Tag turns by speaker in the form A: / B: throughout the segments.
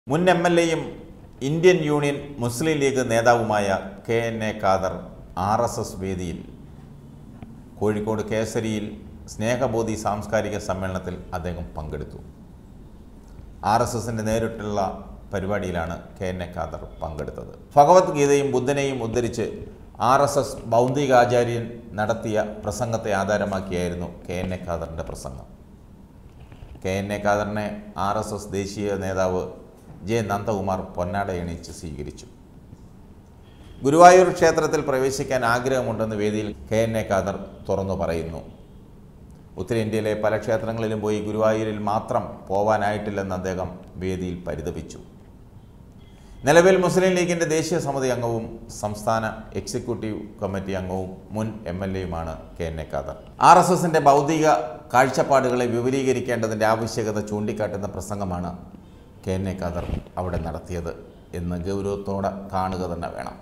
A: മുൻ M L എയും Indian Union Muslim League നേതാവുമായ K N A Khader R S S വേദിയിൽ കോഴിക്കോട് കേസരിയിൽ സ്നേഹബോധി സാംസ്കാരിക സമ്മേളനത്തിൽ അദ്ദേഹം പങ്കെടുത്തു ആർ എസ് എസിൻ്റെ നേരിട്ടുള്ള പരിപാടിയിലാണ് കെ എൻ എ ഖാദർ പങ്കെടുത്തത് ഭഗവത്ഗീതയും ബുദ്ധനെയും ഉദ്ധരിച്ച് ആർ എസ് എസ് ബൗദ്ധികാചാര്യൻ നടത്തിയ പ്രസംഗത്തെ ആധാരമാക്കിയായിരുന്നു കെ എൻ എ ഖാദറിൻ്റെ പ്രസംഗം കെ എൻ എ ഖാദറിനെ ആർ എസ് എസ് ദേശീയ നേതാവ് ജെ നന്ദകുമാർ പൊന്നാട എണീച്ച് സ്വീകരിച്ചു ഗുരുവായൂർ ക്ഷേത്രത്തിൽ പ്രവേശിക്കാൻ ആഗ്രഹമുണ്ടെന്ന് വേദിയിൽ കെ എൻ എ ഖാദർ തുറന്നു പറയുന്നു ഉത്തരേന്ത്യയിലെ പല ക്ഷേത്രങ്ങളിലും പോയി ഗുരുവായൂരിൽ മാത്രം പോവാനായിട്ടില്ലെന്ന് അദ്ദേഹം വേദിയിൽ പരിതപിച്ചു നിലവിൽ മുസ്ലിം ലീഗിൻ്റെ ദേശീയ സമിതി അംഗവും സംസ്ഥാന എക്സിക്യൂട്ടീവ് കമ്മിറ്റി അംഗവും മുൻ എം എൽ എയുമാണ് K N A Khader R S എസിൻ്റെ ഭൗതിക കാഴ്ചപ്പാടുകളെ വിപുലീകരിക്കേണ്ടതിൻ്റെ ആവശ്യകത ചൂണ്ടിക്കാട്ടുന്ന പ്രസംഗമാണ് കെ എൻ എ ഖാദർ അവിടെ നടത്തിയത് എന്ന് ഗൗരവത്തോടെ കാണുക തന്നെ വേണം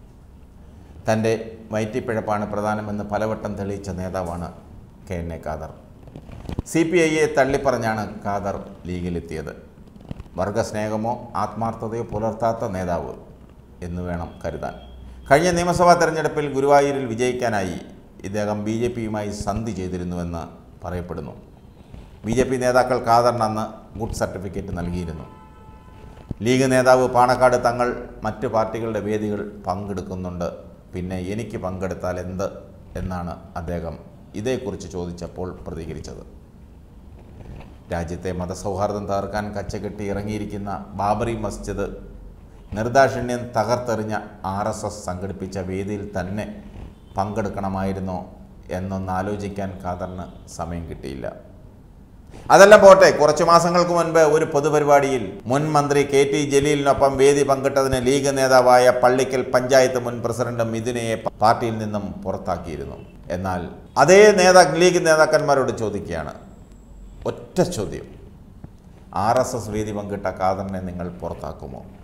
A: തൻ്റെ വയറ്റിപ്പിഴപ്പാണ് പ്രധാനമെന്ന് പലവട്ടം തെളിയിച്ച നേതാവാണ് K N A Khader C P ഐയെ തള്ളിപ്പറഞ്ഞാണ് ഖാദർ ലീഗിലെത്തിയത് വർഗസ്നേഹമോ ആത്മാർത്ഥതയോ പുലർത്താത്ത നേതാവ് എന്ന് വേണം കരുതാൻ കഴിഞ്ഞ നിയമസഭാ തെരഞ്ഞെടുപ്പിൽ ഗുരുവായൂരിൽ വിജയിക്കാനായി ഇദ്ദേഹം ബി ജെ പിയുമായി സന്ധി ചെയ്തിരുന്നുവെന്ന് പറയപ്പെടുന്നു ബി ജെ പി നേതാക്കൾ ഖാദറിന് അന്ന് ഗുഡ് സർട്ടിഫിക്കറ്റ് നൽകിയിരുന്നു ലീഗ് നേതാവ് പാണക്കാട് തങ്ങൾ മറ്റ് പാർട്ടികളുടെ വേദികൾ പങ്കെടുക്കുന്നുണ്ട് പിന്നെ എനിക്ക് പങ്കെടുത്താൽ എന്ത് എന്നാണ് അദ്ദേഹം ഇതേക്കുറിച്ച് ചോദിച്ചപ്പോൾ പ്രതികരിച്ചത് രാജ്യത്തെ മതസൗഹാർദ്ദം തകർക്കാൻ കച്ചകെട്ടി ഇറങ്ങിയിരിക്കുന്ന ബാബറി മസ്ജിദ് നിർദാക്ഷിണ്യം തകർത്തെറിഞ്ഞ ആർ എസ് എസ് സംഘടിപ്പിച്ച വേദിയിൽ തന്നെ പങ്കെടുക്കണമായിരുന്നോ എന്നൊന്ന് ആലോചിക്കാൻ ഖാദറിന് സമയം കിട്ടിയില്ല അതെല്ലാം പോട്ടെ കുറച്ചു മാസങ്ങൾക്ക് മുൻപ് ഒരു പൊതുപരിപാടിയിൽ മുൻ മന്ത്രി കെ ടി ജലീലിനൊപ്പം വേദി പങ്കിട്ടതിന് ലീഗ് നേതാവായ പള്ളിക്കൽ പഞ്ചായത്ത് മുൻ പ്രസിഡന്റ് മിഥുനയെ പാർട്ടിയിൽ നിന്നും പുറത്താക്കിയിരുന്നു എന്നാൽ അതേ നേതാ ലീഗ് നേതാക്കന്മാരോട് ചോദിക്കുകയാണ് ഒറ്റ ചോദ്യം ആർ എസ് എസ് വേദി പങ്കിട്ട ഖാദറിനെ നിങ്ങൾ പുറത്താക്കുമോ